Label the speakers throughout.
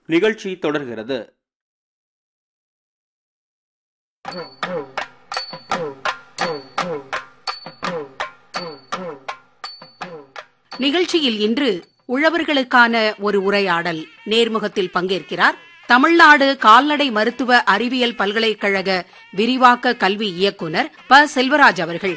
Speaker 1: நிகழ்ச்சி தொடர்கிறது
Speaker 2: நிகழ்ச்சியில் இன்று உழவர்களுக்கான ஒரு உரையாடல் நேர்முகத்தில் பங்கேற்கிறார் தமிழ்நாடு கால்நடை மருத்துவ அறிவியல் பல்கலைக்கழக விரிவாக்க கல்வி இயக்குனர் ப செல்வராஜ் அவர்கள்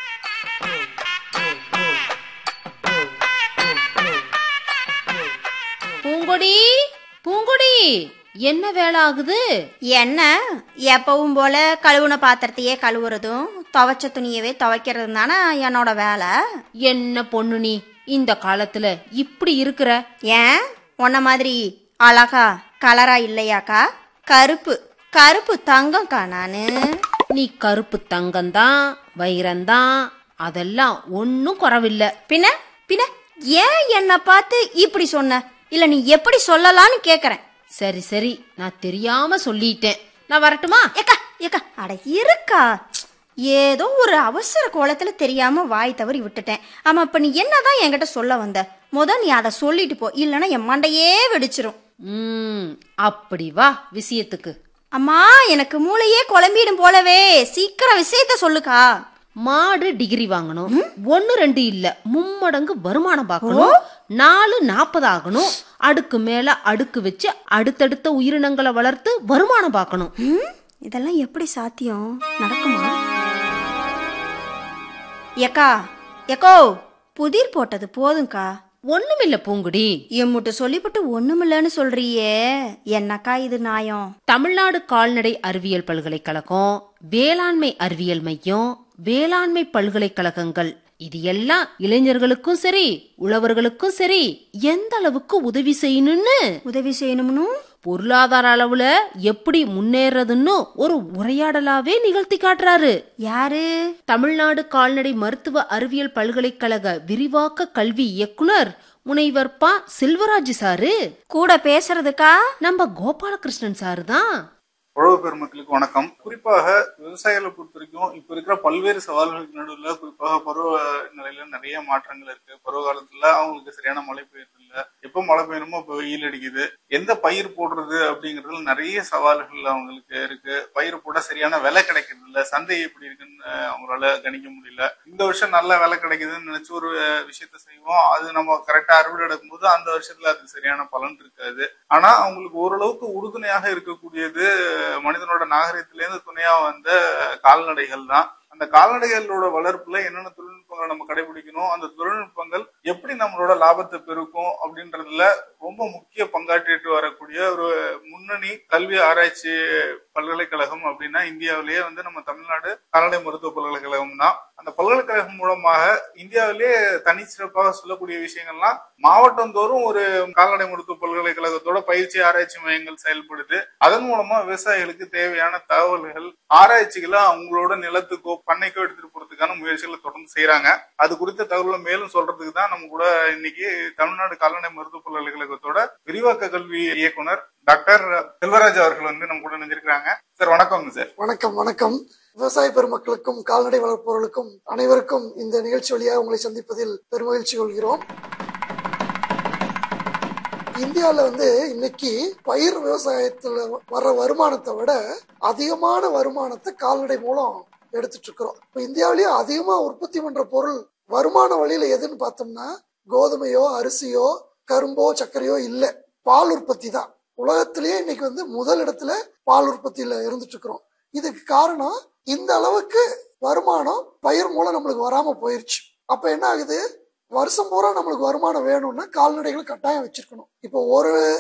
Speaker 3: பூங்கொடி பூங்கொடி என்ன வேலை ஆகுது
Speaker 4: என்ன எப்பவும் போல கழுவுன பாத்திரத்தையே கழுவுறதும் துவைச்ச துணியவே துவைக்கிறதும் தானே என்னோட வேலை
Speaker 3: என்ன பொண்ணு நீ இந்த காலத்துல இப்படி இருக்கிற
Speaker 4: ஏன் உன்ன மாதிரி அழகா கலரா இல்லையாக்கா கருப்பு கருப்பு தங்கம்க்கா நானு
Speaker 3: நீ கருப்பு தங்கம்தான் வைரம்தான் அதெல்லாம் ஒன்னும் குறவில்ல
Speaker 4: பின்ன பின்ன ஏன் என்ன பார்த்து இப்படி சொன்ன இல்ல நீ எப்படி சொல்லலாம்னு கேக்குறேன்
Speaker 3: சரி சரி நான் தெரியாம சொல்லிட்டேன் நான் வரட்டுமா
Speaker 4: ஏக்கா ஏக்கா அட இருக்கா ஏதோ ஒரு அவசர கோலத்துல தெரியாம வாய் தவறி விட்டுட்டேன் ஆமா இப்ப நீ என்னதான் என்கிட்ட சொல்ல வந்த முத நீ அதை சொல்லிட்டு போ இல்லைன்னா என் மண்டையே வெடிச்சிரும்
Speaker 3: ம் அப்படி வா விஷயத்துக்கு
Speaker 4: அம்மா எனக்கு மூளையே குழம்பிடும் போலவே சீக்கிரம் விஷயத்த சொல்லுக்கா
Speaker 3: மாடு டிகிரி வாங்கணும் ஒன்னு ரெண்டு இல்ல மும்மடங்கு வருமானம் பார்க்கணும் நாலு நாற்பது ஆகணும் அடுக்கு மேல அடுக்கு வச்சு அடுத்தடுத்த உயிரினங்களை வளர்த்து வருமானம் பார்க்கணும்
Speaker 4: ம், இதெல்லாம் எப்படி சாத்தியம் நடக்குமா ஏக்கா ஏக்கோ புதிர் போட்டது போதும்க்கா
Speaker 3: ஒண்ணுமில்ல பூங்குடி
Speaker 4: எம்முட்டு சொல்லிவிட்டு ஒண்ணுமில்லன்னு சொல்றியே என்னக்கா இது நியாயம்
Speaker 3: தமிழ்நாடு கால்நடை அறிவியல் பல்கலைக்கழகம் வேளாண்மை அறிவியல் மையம் வேளாண்மை பல்கலைக்கழகங்கள் இது எல்லாம் இளைஞர்களுக்கும் சரி உழவர்களுக்கும் சரி எந்த அளவுக்கு உதவி செய்யணும்னு
Speaker 4: உதவி செய்யணும்னு
Speaker 3: பொருளாதார அளவுல எப்படி முன்னேறதுன்னு ஒரு உரையாடலாவே நிகழ்த்தி காட்டுறாரு
Speaker 4: யாரு
Speaker 3: தமிழ்நாடு கால்நடை மருத்துவ அறிவியல் பல்கலைக்கழக விரிவாக்க கல்வி இயக்குனர் முனைவர் ப செல்வராஜ் சாரு
Speaker 4: கூட பேசுறதுக்கா
Speaker 3: நம்ம கோபாலகிருஷ்ணன் சாரு தான்
Speaker 5: உழவு பெருமக்களுக்கு வணக்கம் குறிப்பாக விவசாயிகளை பொறுத்த வரைக்கும் இப்ப இருக்கிற பல்வேறு சவால்களுக்கு நடுவில் குறிப்பாக பருவ நிலையில நிறைய மாற்றங்கள் இருக்கு பருவ காலத்துல அவங்களுக்கு சரியான மழை பெய்யுறது இல்ல எப்ப மழை பெய்யணுமோ இப்ப வெயில் அடிக்குது எந்த பயிர் போடுறது அப்படிங்கறதுல நிறைய சவால்கள் அவங்களுக்கு இருக்கு பயிர் போட சரியான விலை கிடைக்கிறது இல்ல சந்தை எப்படி இருக்குன்னு அவங்களால கணிக்க முடியல இந்த வருஷம் நல்ல விலை கிடைக்குதுன்னு நினைச்சு ஒரு விஷயத்த செய்வோம் அது நம்ம கரெக்டா அறுவடை எடுக்கும்போது அந்த வருஷத்துல அதுக்கு சரியான பலன் இருக்காது ஆனா அவங்களுக்கு ஓரளவுக்கு உறுதுணையாக இருக்கக்கூடியது மனிதனோட நாகரிகத்திலேருந்து துணையா வந்த கால்நடைகள் தான் அந்த கால்நடைகளோட வளர்ப்புல என்னென்ன தொழில்நுட்பங்களை நம்ம கடைபிடிக்கணும் அந்த தொழில்நுட்பங்கள் எப்படி நம்மளோட லாபத்தை பெருக்கும் அப்படின்றதுல ரொம்ப முக்கிய பங்காற்றிட்டு வரக்கூடிய ஒரு முன்னணி கல்வி ஆராய்ச்சி பல்கலைக்கழகம் அப்படின்னா இந்தியாவிலேயே வந்து நம்ம தமிழ்நாடு கால்நடை மருத்துவ பல்கலைக்கழகம் தான் அந்த பல்கலைக்கழகம் மூலமாக இந்தியாவிலேயே தனிச்சிறப்பாக சொல்லக்கூடிய விஷயங்கள்லாம் மாவட்டந்தோறும் ஒரு கால்நடை மருத்துவ பல்கலைக்கழகத்தோட பயிற்சி ஆராய்ச்சி மையங்கள் செயல்படுது அதன் மூலமா விவசாயிகளுக்கு தேவையான தகவல்கள் ஆராய்ச்சிகளை அவங்களோட நிலத்துக்கோ பண்ணைக்கோ எடுத்துட்டு போறதுக்கான முயற்சிகளை தொடர்ந்து செய்யறாங்க அது குறித்த தகவலை மேலும் சொல்றதுக்கு தான் நம்ம கூட இன்னைக்கு தமிழ்நாடு கால்நடை மருத்துவ பல்கலைக்கழகத்தோட விரிவாக்க கல்வி இயக்குனர் டாக்டர் செல்வராஜ் அவர்கள் வந்து நம்ம கூட நினைஞ்சிருக்காங்க சார் வணக்கங்க சார்
Speaker 6: வணக்கம் வணக்கம் விவசாய பெருமக்களுக்கும் கால்நடை வளர்ப்பவர்களுக்கும் அனைவருக்கும் இந்த நிகழ்ச்சி வழியாக உங்களை சந்திப்பதில் பெருமகிழ்ச்சி கொள்கிறோம் இந்தியாவில் வந்து இன்னைக்கு பயிர் விவசாயத்துல வர்ற வருமானத்தை விட அதிகமான வருமானத்தை கால்நடை மூலம் எடுத்துட்டு இருக்கிறோம் இப்போ இந்தியாவிலேயே அதிகமா உற்பத்தி பண்ற பொருள் வருமான வழியில எதுன்னு பார்த்தோம்னா கோதுமையோ அரிசியோ கரும்போ சர்க்கரையோ இல்லை பால் உற்பத்தி தான் உலகத்திலேயே இன்னைக்கு வந்து முதல் இடத்துல பால் உற்பத்தியில இருந்துட்டு இருக்கிறோம் இதுக்கு காரணம் இந்த அளவுக்கு வருமானம் பயிர் மூலம் நம்மளுக்கு வராம போயிருச்சு அப்ப என்ன ஆகுது வருஷம் பூரா நம்மளுக்கு வருமானம் வேணும்னா கால்நடைகளை கட்டாயம் வச்சிருக்கணும் இப்போ ஒரு